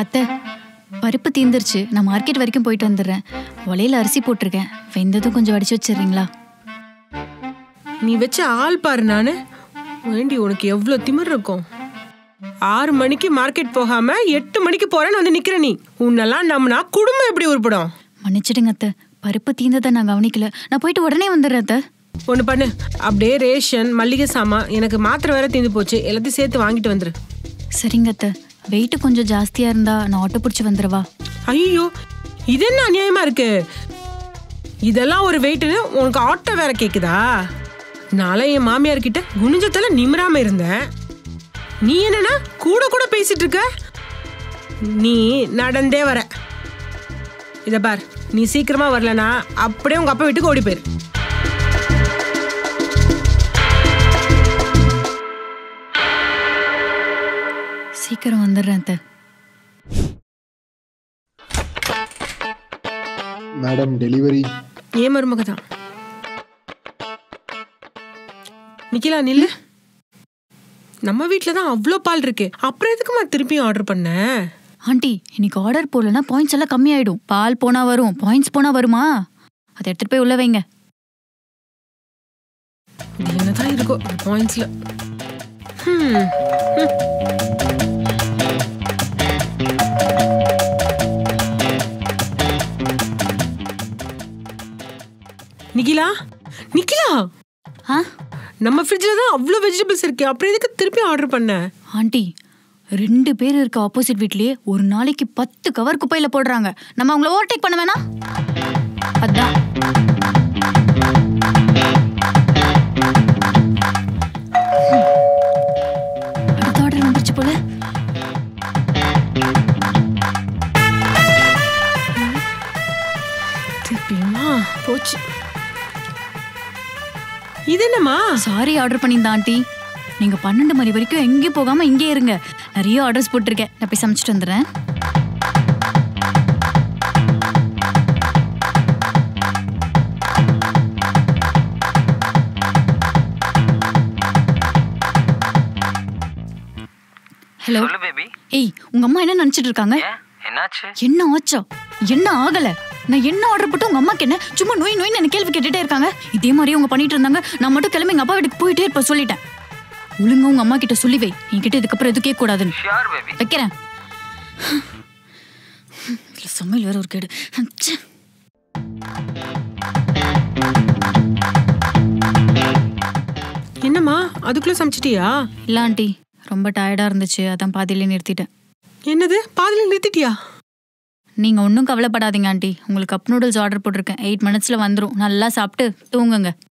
அத்தை பருப்பு தீந்துருச்சு நான் மார்க்கெட் வரைக்கும் போயிட்டு வந்துடுறேன் உலையில அரிசி போட்டிருக்கேன் வெந்ததும் கொஞ்சம் வடிச்சு வச்சிடுறீங்களா நீ வச்ச ஆள் பாரு நானு வேண்டி உனக்கு எவ்வளோ திமிர் இருக்கும் ஆறு மணிக்கு மார்க்கெட் போகாம எட்டு மணிக்கு போறேன்னு வந்து நிக்கிற நீ உன்னெல்லாம் நம்பினா குடும்பம் எப்படி உருப்படும் மன்னிச்சிடுங்க அத்தை பருப்பு தீந்ததை நான் கவனிக்கல நான் போயிட்டு உடனே வந்துடுறேன் அத்தை ஒன்று பண்ணு அப்படியே ரேஷன் மல்லிகை சாமான் எனக்கு மாத்திரை வேற தீந்து போச்சு எல்லாத்தையும் சேர்த்து வாங்கிட்டு வந்துரு சரிங்க அத்தை வெயிட் கொஞ்சம் ஜாஸ்தியா இருந்தா நான் ஆட்டோ பிடிச்சி வந்துடவா ஐயோ இது என்ன அநியாயமா இருக்கு இதெல்லாம் ஒரு வெயிட்டுன்னு உனக்கு ஆட்டோ வேற கேக்குதா நாளை என் மாமியார் கிட்ட குனிஞ்சத்துல நிமிராம இருந்தேன் நீ என்னன்னா கூட கூட பேசிட்டு இருக்க நீ நடந்தே வர இத பார் நீ சீக்கிரமா வரலனா அப்படியே உங்க அப்பா வீட்டுக்கு ஓடி போயிரு சீக்கிரம் வந்துடுறேன் அத்தை மேடம் டெலிவரி ஏன் மருமக தான் நிக்கலா நில்லு நம்ம வீட்டில் தான் அவ்வளோ பால் இருக்கு அப்புறம் எதுக்குமா திருப்பியும் ஆர்டர் பண்ண ஆண்டி இன்னைக்கு ஆர்டர் போடலன்னா பாயிண்ட்ஸ் எல்லாம் கம்மியாயிடும் பால் போனா வரும் பாயிண்ட்ஸ் போனா வருமா அதை எடுத்துட்டு போய் உள்ள வைங்க இது என்னதான் இருக்கோ பாயிண்ட்ஸ்ல நிக்கிலா நிக்கிலா ஆ நம்ம ஃப்ரிட்ஜில் தான் அவ்வளோ வெஜிடபிள்ஸ் இருக்கு அப்புறம் எதுக்கு திருப்பி ஆர்டர் பண்ண ஆண்டி ரெண்டு பேர் இருக்க ஆப்போசிட் வீட்லயே ஒரு நாளைக்கு பத்து கவர் குப்பையில போடுறாங்க நம்ம அவங்கள ஓவர்டேக் பண்ண வேணாம் அதான் அடுத்த ஆர்டர் வந்துருச்சு போல திருப்பியுமா போச்சு இது என்னம்மா சாரி ஆர்டர் பண்ணியிருந்தேன் ஆண்டி நீங்க பன்னெண்டு மணி வரைக்கும் எங்கேயும் போகாம இங்கே இருங்க நிறைய ஆர்டர்ஸ் போட்டிருக்கேன் நான் போய் சமைச்சிட்டு வந்துடுறேன் ஹலோ சொல்லு பேபி ஏய் உங்க அம்மா என்ன நினைச்சிட்டு இருக்காங்க ஏன் என்னாச்சு என்ன ஆச்சா என்ன ஆகல நான் என்ன ஆர்டர் போட்டு உங்க அம்மாக்கு என்ன சும்மா நோய் நோய்னு என்ன கேள்வி கேட்டுட்டே இருக்காங்க இதே மாதிரி அவங்க பண்ணிட்டு இருந்தாங்க நான் மட்டும் கிளம்பி எங்க அப்பா வீட்டுக்கு போயிட்டே இருப்ப சொல்லிட்டேன் ஒழுங்கா உங்க அம்மா கிட்ட சொல்லி வை என்கிட்ட இதுக்கப்புறம் எதுவும் கேட்க கூடாதுன்னு ஷியோர் பேபி வைக்கிறேன் இதுல சமையல் வேற ஒரு கேடு ச்சே. என்னம்மா அதுக்குள்ள சமைச்சிட்டியா இல்ல ஆண்டி ரொம்ப டயர்டா இருந்துச்சு அதான் பாதியிலே நிறுத்திட்டேன் என்னது பாதியில நிறுத்திட்டியா நீங்க ஒன்றும் கவலைப்படாதீங்க ஆண்டி உங்களுக்கு கப் நூடுல்ஸ் ஆர்டர் போட்டிருக்கேன் எயிட் மினிட்ஸ்ல வந்துரும் நல்லா சாப்பிட்டு தூங்குங்க